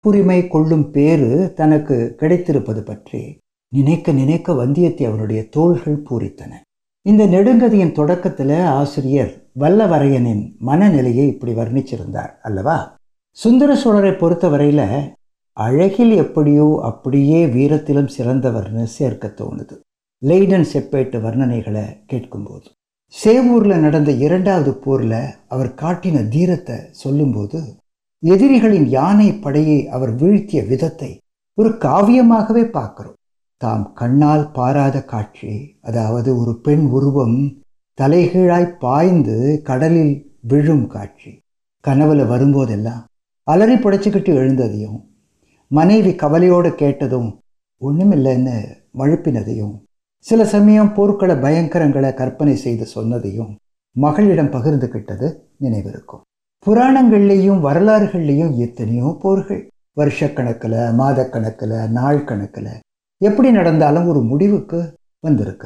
உரிமை கொள்ளும் பேறு தனக்கு கிடைத்திருப்பது பற்றி நினைக்க நினைக்க வந்தியத்தை அவனுடைய தோள்கள் பூரித்தன இந்த நெடுங்கதையின் தொடக்கத்தில் ஆசிரியர் வல்லவரையனின் மனநிலையை இப்படி வர்ணிச்சிருந்தார் அல்லவா சுந்தர சோழரை பொறுத்தவரையில் அழகில் எப்படியோ அப்படியே வீரத்திலும் சிறந்தவர்னு சேர்க்க தோணுது லெய்டன் செப்பேட்டு வர்ணனைகளை கேட்கும்போது சேவூரில் நடந்த இரண்டாவது போரில் அவர் காட்டின தீரத்தை சொல்லும்போது எதிரிகளின் யானை படையை அவர் வீழ்த்திய விதத்தை ஒரு காவியமாகவே பார்க்கிறோம் தாம் கண்ணால் பாராத காட்சி அதாவது ஒரு பெண் உருவம் தலைகீழாய் பாய்ந்து கடலில் விழும் காட்சி கனவுல வரும்போதெல்லாம் அலறி புடைச்சிக்கிட்டு எழுந்ததையும் மனைவி கவலையோடு கேட்டதும் ஒன்றுமில்லைன்னு மழுப்பினதையும் சில சமயம் போர்க்கள பயங்கரங்களை கற்பனை செய்து சொன்னதையும் மகளிடம் பகிர்ந்துகிட்டது நினைவிருக்கும் புராணங்கள்லேயும் வரலாறுகள்லேயும் எத்தனையோ போர்கள் வருஷக்கணக்கில் மாதக்கணக்கில் நாள் கணக்கில் எப்படி நடந்தாலும் ஒரு முடிவுக்கு வந்திருக்கு